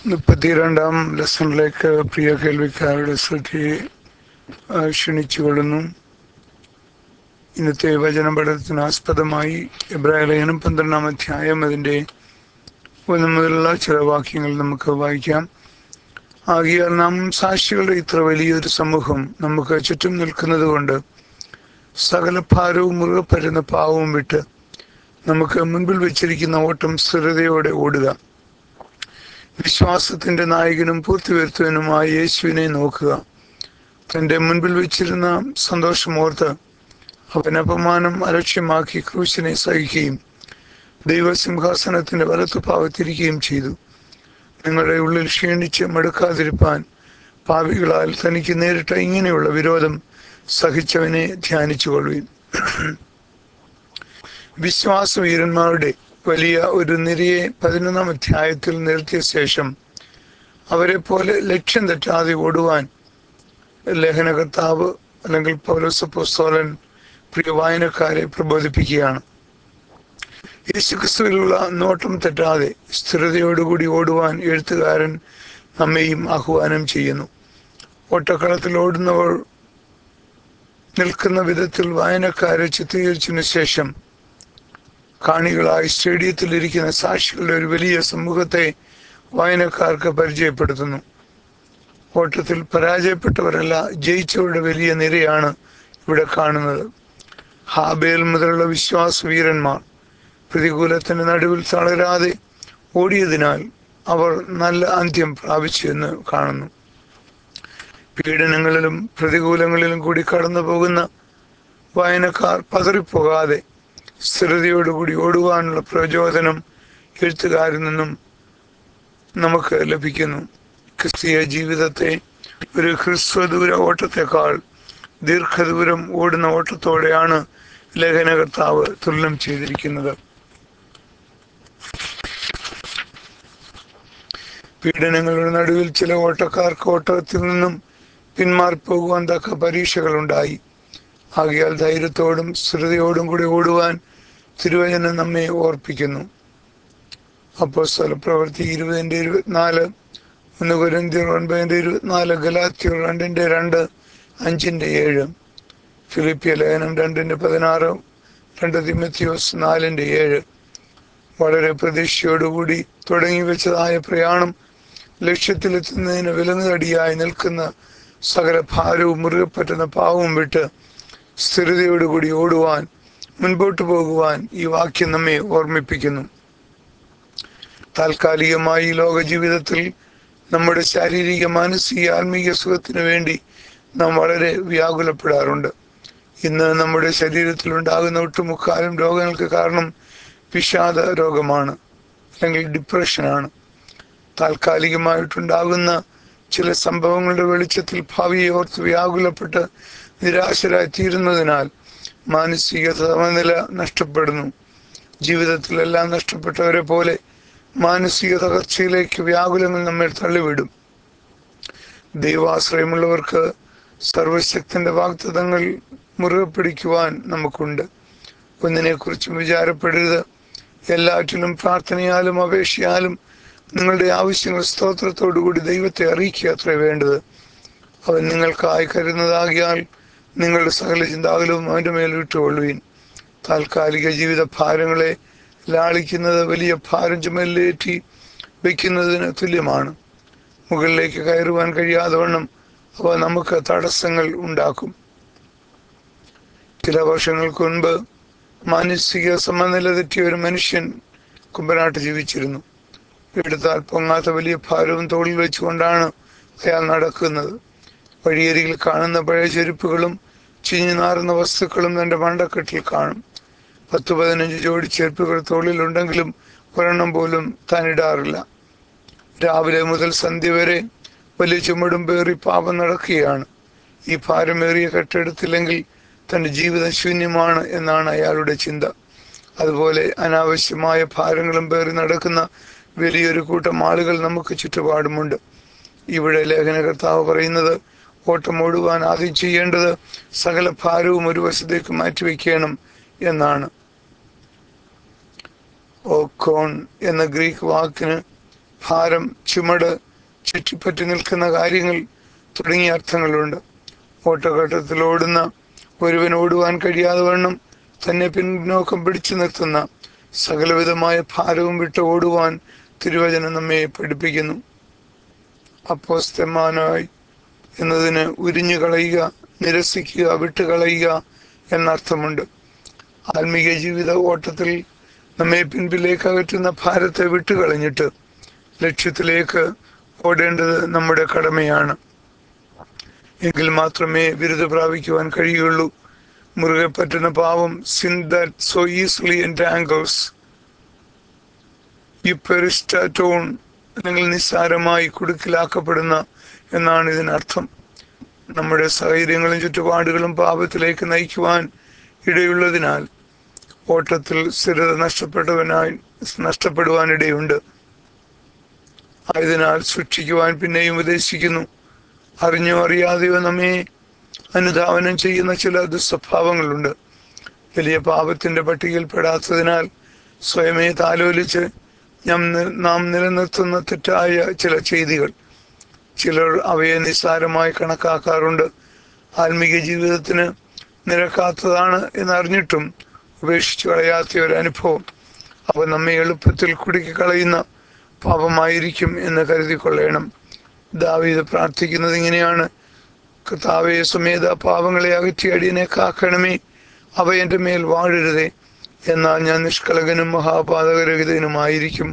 മുപ്പത്തിരണ്ടാം ലെസണിലേക്ക് പ്രിയ കേൾവിക്കാരുടെ ശ്രദ്ധയെ ആ, ക്ഷണിച്ചുകൊള്ളുന്നു ഇന്നത്തെ വചന പഠനത്തിന് ആസ്പദമായി എബ്രാഹിം ലേഖനം പന്ത്രണ്ടാം അധ്യായം അതിൻ്റെ ഒന്ന് മുതലുള്ള ചില വാക്യങ്ങൾ നമുക്ക് വായിക്കാം ആകിയാൽ നാം സാക്ഷികളുടെ ഇത്ര വലിയൊരു സമൂഹം നമുക്ക് ചുറ്റും നിൽക്കുന്നത് കൊണ്ട് സകല ഭാരവും മുറുകെ പരുന്ന പാവവും വിട്ട് നമുക്ക് മുൻപിൽ വെച്ചിരിക്കുന്ന ഓട്ടം സ്ഥിരതയോടെ ഓടുക വിശ്വാസത്തിന്റെ നായകനും പൂർത്തിവരുത്തുവനുമായ യേശുവിനെ നോക്കുക തന്റെ മുൻപിൽ വെച്ചിരുന്ന സന്തോഷമോർത്ത് അവൻ അപമാനം അലക്ഷ്യമാക്കി ക്രൂശിനെ സഹിക്കുകയും ദൈവസിംഹാസനത്തിന്റെ വലത്തു ഭാവത്തിരിക്കുകയും ചെയ്തു നിങ്ങളുടെ ഉള്ളിൽ ക്ഷീണിച്ച് മടുക്കാതിരിപ്പാൻ പാവികളാൽ തനിക്ക് നേരിട്ട ഇങ്ങനെയുള്ള വിരോധം സഹിച്ചവനെ ധ്യാനിച്ചുകൊള്ളുവിൻ വിശ്വാസവീരന്മാരുടെ വലിയ ഒരു നിരയെ പതിനൊന്നാം അധ്യായത്തിൽ നിർത്തിയ ശേഷം അവരെ പോലെ ലക്ഷ്യം തെറ്റാതെ ഓടുവാൻ ലേഖനകർത്താവ് അല്ലെങ്കിൽ പൗലോസപ്പോസ്തോലൻ പ്രിയ വായനക്കാരെ പ്രബോധിപ്പിക്കുകയാണ് യേശുക്രിസ്തുവിലുള്ള നോട്ടം തെറ്റാതെ സ്ഥിരതയോടുകൂടി ഓടുവാൻ എഴുത്തുകാരൻ നമ്മെയും ആഹ്വാനം ചെയ്യുന്നു ഓട്ടക്കളത്തിൽ ഓടുന്നവർ നിൽക്കുന്ന വിധത്തിൽ വായനക്കാരെ ചിത്രീകരിച്ചതിനു ശേഷം കാണികളായി സ്റ്റേഡിയത്തിൽ ഇരിക്കുന്ന സാക്ഷികളുടെ ഒരു വലിയ സമൂഹത്തെ വായനക്കാർക്ക് പരിചയപ്പെടുത്തുന്നു ഓട്ടത്തിൽ പരാജയപ്പെട്ടവരല്ല ജയിച്ചവരുടെ വലിയ നിരയാണ് ഇവിടെ കാണുന്നത് ഹാബേൽ മുതലുള്ള വിശ്വാസ വീരന്മാർ പ്രതികൂലത്തിന്റെ നടുവിൽ തളരാതെ ഓടിയതിനാൽ അവർ നല്ല അന്ത്യം പ്രാപിച്ചു എന്ന് കാണുന്നു പീഡനങ്ങളിലും പ്രതികൂലങ്ങളിലും കൂടി കടന്നു പോകുന്ന വായനക്കാർ പതറിപ്പോകാതെ സ്ഥിരതയോടുകൂടി ഓടുവാനുള്ള പ്രചോദനം എഴുത്തുകാരിൽ നിന്നും നമുക്ക് ലഭിക്കുന്നു ക്രിസ്തീയ ജീവിതത്തെ ഒരു ഹ്രസ്വദൂര ഓട്ടത്തെക്കാൾ ദീർഘദൂരം ഓടുന്ന ഓട്ടത്തോടെയാണ് ലേഖനകർത്താവ് തുലനം ചെയ്തിരിക്കുന്നത് പീഡനങ്ങളുടെ നടുവിൽ ചില ഓട്ടക്കാർക്ക് ഓട്ടത്തിൽ നിന്നും പിന്മാറിപ്പോകുവാൻ തക്ക പരീക്ഷകളുണ്ടായി ആകിയാൽ ധൈര്യത്തോടും സ്ഥിരതയോടും കൂടി ഓടുവാൻ തിരുവചനം നമ്മെ ഓർപ്പിക്കുന്നു അപ്പോൾ സ്ഥലപ്രവൃത്തി ഇരുപതിൻ്റെ ഇരുപത്തിനാല് ഒന്ന് കുരന്തിയർ ഒൻപതിൻ്റെ ഇരുപത്തിനാല് ഗലാത്തിയർ രണ്ടിൻ്റെ രണ്ട് അഞ്ചിൻ്റെ ഏഴ് ഫിലിപ്പിയ ലേഖനം രണ്ടിൻ്റെ പതിനാറ് രണ്ട് തിമത്തിയോസ് നാലിൻ്റെ ഏഴ് വളരെ പ്രതീക്ഷയോടുകൂടി തുടങ്ങി വെച്ചതായ പ്രയാണം ലക്ഷ്യത്തിലെത്തുന്നതിന് വിലങ്ങുതടിയായി നിൽക്കുന്ന സകല ഭാരവും മുറുകെ പറ്റുന്ന പാവവും വിട്ട് സ്ഥിരതയോടുകൂടി ഓടുവാൻ മുൻപോട്ട് പോകുവാൻ ഈ വാക്യം നമ്മെ ഓർമ്മിപ്പിക്കുന്നു താൽക്കാലികമായി ഈ ലോക ജീവിതത്തിൽ നമ്മുടെ ശാരീരിക മാനസിക ആത്മീയ സുഖത്തിനു വേണ്ടി നാം വളരെ വ്യാകുലപ്പെടാറുണ്ട് ഇന്ന് നമ്മുടെ ശരീരത്തിൽ ഉണ്ടാകുന്ന ഒട്ടുമുക്കാലും രോഗങ്ങൾക്ക് കാരണം വിഷാദ രോഗമാണ് അല്ലെങ്കിൽ ഡിപ്രഷനാണ് താൽക്കാലികമായിട്ടുണ്ടാകുന്ന ചില സംഭവങ്ങളുടെ വെളിച്ചത്തിൽ ഭാവിയെ ഓർത്ത് വ്യാകുലപ്പെട്ട് നിരാശരായി തീരുന്നതിനാൽ മാനസിക സമനില നഷ്ടപ്പെടുന്നു ജീവിതത്തിലെല്ലാം നഷ്ടപ്പെട്ടവരെ പോലെ മാനസിക തകർച്ചയിലേക്ക് വ്യാകുലങ്ങൾ നമ്മെ തള്ളിവിടും ദൈവാശ്രയമുള്ളവർക്ക് സർവശക്തന്റെ വാഗ്ദത്തങ്ങൾ മുറുകെ പിടിക്കുവാൻ നമുക്കുണ്ട് ഒന്നിനെക്കുറിച്ചും വിചാരപ്പെടരുത് എല്ലാറ്റിലും പ്രാർത്ഥനയാലും അപേക്ഷയാലും നിങ്ങളുടെ ആവശ്യങ്ങൾ സ്തോത്രത്തോടുകൂടി ദൈവത്തെ അറിയിക്കുക അത്രേ വേണ്ടത് അവൻ നിങ്ങൾക്കായി കരുതുന്നതാകിയാൽ നിങ്ങളുടെ സകല ചിന്താകുലവും അവൻ്റെ മേൽ വിട്ടുകൊള്ളുവീൻ താൽക്കാലിക ജീവിത ഭാരങ്ങളെ ലാളിക്കുന്നത് വലിയ ഭാരം ചുമലിലേറ്റി വയ്ക്കുന്നതിന് തുല്യമാണ് മുകളിലേക്ക് കയറുവാൻ കഴിയാതെ വണ്ണം അവ നമുക്ക് തടസ്സങ്ങൾ ഉണ്ടാക്കും ചില വർഷങ്ങൾക്ക് മുൻപ് മാനസിക സമനില തെറ്റിയ ഒരു മനുഷ്യൻ കുമ്പനാട്ട് ജീവിച്ചിരുന്നു എടുത്താൽ പൊങ്ങാത്ത വലിയ ഭാരവും തോളിൽ വെച്ചുകൊണ്ടാണ് അയാൾ നടക്കുന്നത് വഴിയരികിൽ കാണുന്ന പഴയ ചെരുപ്പുകളും ചിഞ്ഞു നാറുന്ന വസ്തുക്കളും തന്റെ മണ്ടക്കെട്ടിൽ കാണും പത്ത് പതിനഞ്ച് ജോഡി ചെരുപ്പുകൾ തോളിലുണ്ടെങ്കിലും ഒരെണ്ണം പോലും താൻ ഇടാറില്ല രാവിലെ മുതൽ സന്ധ്യ വരെ വലിയ ചുമടും പേറി പാപം നടക്കുകയാണ് ഈ ഭാരമേറിയ കെട്ടെടുത്തില്ലെങ്കിൽ തന്റെ ജീവിതം ശൂന്യമാണ് എന്നാണ് അയാളുടെ ചിന്ത അതുപോലെ അനാവശ്യമായ ഭാരങ്ങളും പേറി നടക്കുന്ന വലിയൊരു കൂട്ടം ആളുകൾ നമുക്ക് ചുറ്റുപാടുമുണ്ട് ഇവിടെ ലേഖനകർത്താവ് പറയുന്നത് ഓട്ടം ഓടുവാൻ ആദ്യം ചെയ്യേണ്ടത് സകല ഭാരവും ഒരു വശത്തേക്ക് മാറ്റിവെക്കണം എന്നാണ് ഓക്കോൺ എന്ന ഗ്രീക്ക് വാക്കിന് ഭാരം ചുമട് ചുറ്റിപ്പറ്റി നിൽക്കുന്ന കാര്യങ്ങൾ തുടങ്ങിയ അർത്ഥങ്ങളുണ്ട് ഓട്ടഘട്ടത്തിൽ ഓടുന്ന ഒരുവൻ ഓടുവാൻ കഴിയാതെ വണ്ണം തന്നെ പിന്നോക്കം പിടിച്ചു നിർത്തുന്ന സകലവിധമായ ഭാരവും വിട്ട് ഓടുവാൻ തിരുവചനം നമ്മെ പഠിപ്പിക്കുന്നു അപ്പോസ്തമാനായി എന്നതിന് ഉരിഞ്ഞു കളയുക നിരസിക്കുക വിട്ടുകളയുക എന്നർത്ഥമുണ്ട് ആത്മീയ ജീവിത ഓട്ടത്തിൽ നമ്മെ പിൻപിലേക്ക് അകറ്റുന്ന ഭാരത്തെ വിട്ടുകളഞ്ഞിട്ട് ലക്ഷ്യത്തിലേക്ക് ഓടേണ്ടത് നമ്മുടെ കടമയാണ് എങ്കിൽ മാത്രമേ ബിരുദ പ്രാപിക്കുവാൻ കഴിയുള്ളൂ മുറുകെ പറ്റുന്ന പാവം thin that so easily entangles ഈ പെരിസ്റ്റാറ്റോൺ അല്ലെങ്കിൽ നിസ്സാരമായി കുടുക്കിലാക്കപ്പെടുന്ന എന്നാണ് ഇതിനർത്ഥം നമ്മുടെ സാഹചര്യങ്ങളും ചുറ്റുപാടുകളും പാപത്തിലേക്ക് നയിക്കുവാൻ ഇടയുള്ളതിനാൽ ഓട്ടത്തിൽ സ്ഥിരത നഷ്ടപ്പെട്ടവനായി നഷ്ടപ്പെടുവാനിടയുണ്ട് ആയതിനാൽ സൂക്ഷിക്കുവാൻ പിന്നെയും ഉപദേശിക്കുന്നു അറിഞ്ഞോ അറിയാതെയോ നമ്മെ അനുധാവനം ചെയ്യുന്ന ചില ദുസ്വഭാവങ്ങളുണ്ട് വലിയ പാപത്തിന്റെ പട്ടികയിൽ പെടാത്തതിനാൽ സ്വയമേ താലോലിച്ച് ഞാൻ നി- നാം നിലനിർത്തുന്ന തെറ്റായ ചില ചെയ്തികൾ ചിലർ അവയെ നിസ്സാരമായി കണക്കാക്കാറുണ്ട് ആത്മീക ജീവിതത്തിന് നിരക്കാത്തതാണ് എന്നറിഞ്ഞിട്ടും ഉപേക്ഷിച്ചു കളയാത്ത ഒരു അനുഭവം അവ നമ്മെ എളുപ്പത്തിൽ കുടുക്കി കളയുന്ന പാപമായിരിക്കും എന്ന് കരുതിക്കൊള്ളണം ദാവീദ് പ്രാർത്ഥിക്കുന്നത് ഇങ്ങനെയാണ് കർത്താവെ സുമേധ പാപങ്ങളെ അകറ്റി അടിയനെ കാക്കണമേ അവ എൻ്റെ മേൽ വാഴരുതേ എന്നാൽ ഞാൻ നിഷ്കളങ്കനും മഹാപാതകരഹിതനുമായിരിക്കും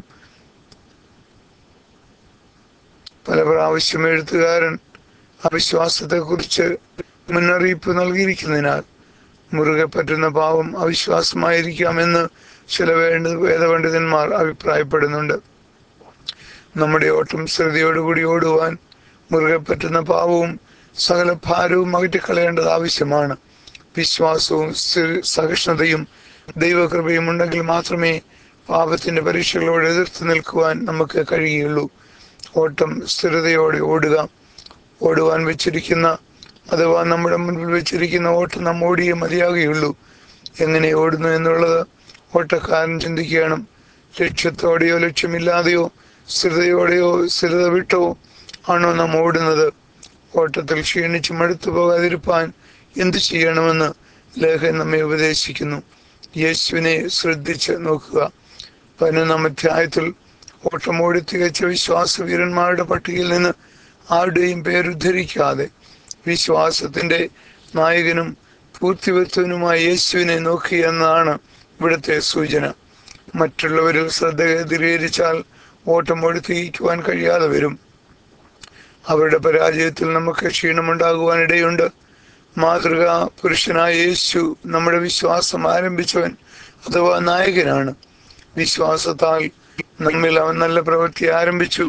പല പ്രാവശ്യം എഴുത്തുകാരൻ അവിശ്വാസത്തെക്കുറിച്ച് മുന്നറിയിപ്പ് നൽകിയിരിക്കുന്നതിനാൽ മുറുകെ പറ്റുന്ന പാവം അവിശ്വാസമായിരിക്കാമെന്ന് ചില വേണ്ട വേദപണ്ഡിതന്മാർ അഭിപ്രായപ്പെടുന്നുണ്ട് നമ്മുടെ ഓട്ടം ശ്രദ്ധയോടുകൂടി ഓടുവാൻ മുറുകെ പറ്റുന്ന പാവവും സകല ഭാരവും അകറ്റിക്കളയേണ്ടത് ആവശ്യമാണ് വിശ്വാസവും സ്ഥിര- സഹിഷ്ണുതയും ദൈവകൃപയും ഉണ്ടെങ്കിൽ മാത്രമേ പാപത്തിന്റെ പരീക്ഷകളോട് എതിർത്ത് നിൽക്കുവാൻ നമുക്ക് കഴിയുകയുള്ളൂ ഓട്ടം സ്ഥിരതയോടെ ഓടുക ഓടുവാൻ വെച്ചിരിക്കുന്ന അഥവാ നമ്മുടെ മുൻപിൽ വെച്ചിരിക്കുന്ന ഓട്ടം നാം ഓടിയേ മതിയാകുകയുള്ളൂ എങ്ങനെ ഓടുന്നു എന്നുള്ളത് ഓട്ടക്കാരൻ ചിന്തിക്കണം ലക്ഷ്യത്തോടെയോ ലക്ഷ്യമില്ലാതെയോ സ്ഥിരതയോടെയോ സ്ഥിരത വിട്ടോ ആണോ നാം ഓടുന്നത് ഓട്ടത്തിൽ ക്ഷീണിച്ച് മടുത്തു പോകാതിരിപ്പാൻ എന്തു ചെയ്യണമെന്ന് ലേഖൻ നമ്മെ ഉപദേശിക്കുന്നു യേശുവിനെ ശ്രദ്ധിച്ച് നോക്കുക പതിനൊന്നാം അധ്യായത്തിൽ ഓട്ടമോടി തികച്ച വിശ്വാസവീരന്മാരുടെ പട്ടികയിൽ നിന്ന് ആരുടെയും പേരുദ്ധരിക്കാതെ വിശ്വാസത്തിന്റെ നായകനും പൂർത്തിവത്വനുമായ യേശുവിനെ നോക്കുക എന്നതാണ് ഇവിടുത്തെ സൂചന മറ്റുള്ളവരിൽ ശ്രദ്ധ കേന്ദ്രീകരിച്ചാൽ ഓട്ടമോടി തികയ്ക്കുവാൻ കഴിയാതെ വരും അവരുടെ പരാജയത്തിൽ നമുക്ക് ക്ഷീണമുണ്ടാകുവാൻ ഇടയുണ്ട് മാതൃക പുരുഷനായ യേശു നമ്മുടെ വിശ്വാസം ആരംഭിച്ചവൻ അഥവാ നായകനാണ് വിശ്വാസത്താൽ നമ്മിൽ അവൻ നല്ല പ്രവൃത്തി ആരംഭിച്ചു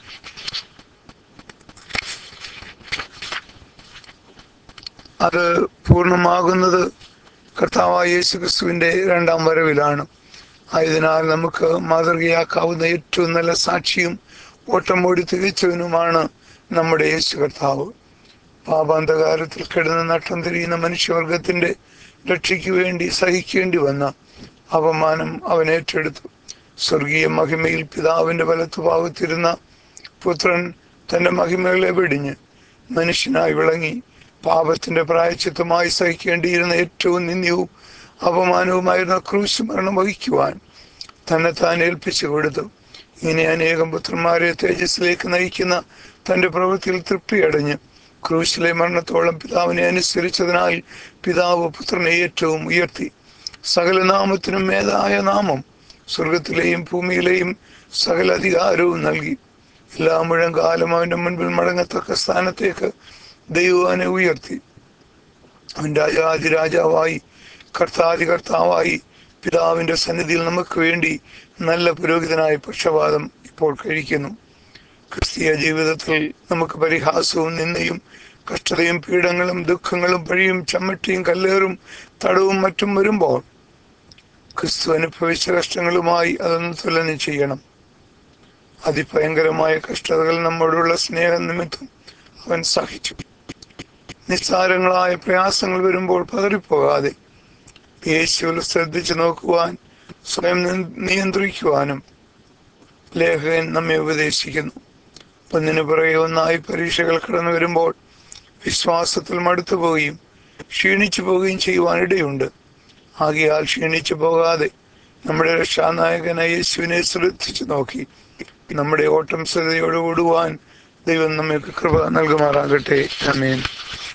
അത് പൂർണ്ണമാകുന്നത് കർത്താവായ യേശു ക്രിസ്തുവിന്റെ രണ്ടാം വരവിലാണ് ആയതിനാൽ നമുക്ക് മാതൃകയാക്കാവുന്ന ഏറ്റവും നല്ല സാക്ഷിയും ഓട്ടം ഓടി തികച്ചവനുമാണ് നമ്മുടെ യേശു കർത്താവ് പാപാന്തകാരത്തിൽ കിടന്ന് നട്ടം തിരിയുന്ന മനുഷ്യവർഗത്തിന്റെ രക്ഷയ്ക്ക് വേണ്ടി സഹിക്കേണ്ടി വന്ന അപമാനം അവൻ ഏറ്റെടുത്തു സ്വർഗീയ മഹിമയിൽ പിതാവിന്റെ വലത്തു ഭാഗത്തിരുന്ന പുത്രൻ തന്റെ മഹിമകളെ വെടിഞ്ഞ് മനുഷ്യനായി വിളങ്ങി പാപത്തിന്റെ പ്രായച്ചിത്തമായി സഹിക്കേണ്ടിയിരുന്ന ഏറ്റവും നിന്ദ്യവും അപമാനവുമായിരുന്ന ക്രൂശ് മരണം വഹിക്കുവാൻ തന്നെ താൻ ഏൽപ്പിച്ചു കൊടുത്തു ഇങ്ങനെ അനേകം പുത്രന്മാരെ തേജസ്സിലേക്ക് നയിക്കുന്ന തന്റെ പ്രവൃത്തിയിൽ തൃപ്തിയടഞ്ഞ് ക്രൂശിലെ മരണത്തോളം പിതാവിനെ അനുസരിച്ചതിനാൽ പിതാവ് പുത്രനെ ഏറ്റവും ഉയർത്തി സകല നാമത്തിനും മേതായ നാമം സ്വർഗത്തിലെയും ഭൂമിയിലെയും സകല അധികാരവും നൽകി എല്ലാ മുഴങ്കാലം അവന്റെ മുൻപിൽ മടങ്ങത്തക്ക സ്ഥാനത്തേക്ക് ദൈവം അവനെ ഉയർത്തി അവൻ രാജാതി രാജാവായി കർത്താതി കർത്താവായി പിതാവിന്റെ സന്നിധിയിൽ നമുക്ക് വേണ്ടി നല്ല പുരോഹിതനായ പക്ഷപാതം ഇപ്പോൾ കഴിക്കുന്നു ക്രിസ്തീയ ജീവിതത്തിൽ നമുക്ക് പരിഹാസവും നിന്നയും കഷ്ടതയും പീഡങ്ങളും ദുഃഖങ്ങളും പഴിയും ചമ്മട്ടിയും കല്ലേറും തടവും മറ്റും വരുമ്പോൾ ക്രിസ്തു അനുഭവിച്ച കഷ്ടങ്ങളുമായി അതൊന്ന് തുലനം ചെയ്യണം അതിഭയങ്കരമായ കഷ്ടതകൾ നമ്മോടുള്ള സ്നേഹം നിമിത്തം അവൻ സഹിച്ചു നിസ്സാരങ്ങളായ പ്രയാസങ്ങൾ വരുമ്പോൾ പതറിപ്പോകാതെ യേശുവിൽ ശ്രദ്ധിച്ചു നോക്കുവാൻ സ്വയം നി- നിയന്ത്രിക്കുവാനും ലേഖകൻ നമ്മെ ഉപദേശിക്കുന്നു ഒന്നിനു പുറകെ ഒന്നായി പരീക്ഷകൾ കടന്നു വരുമ്പോൾ വിശ്വാസത്തിൽ മടുത്തു പോവുകയും ക്ഷീണിച്ചു പോവുകയും ചെയ്യുവാൻ ഇടയുണ്ട് ആകയാൽ ക്ഷീണിച്ചു പോകാതെ നമ്മുടെ രക്ഷാനായകനായ യേശുവിനെ ശ്രദ്ധിച്ചു നോക്കി നമ്മുടെ ഓട്ടം ശ്രദ്ധയോട് ഓടുവാൻ ദൈവം നമ്മൾക്ക് കൃപ നൽകുമാറാകട്ടെ അമേൻ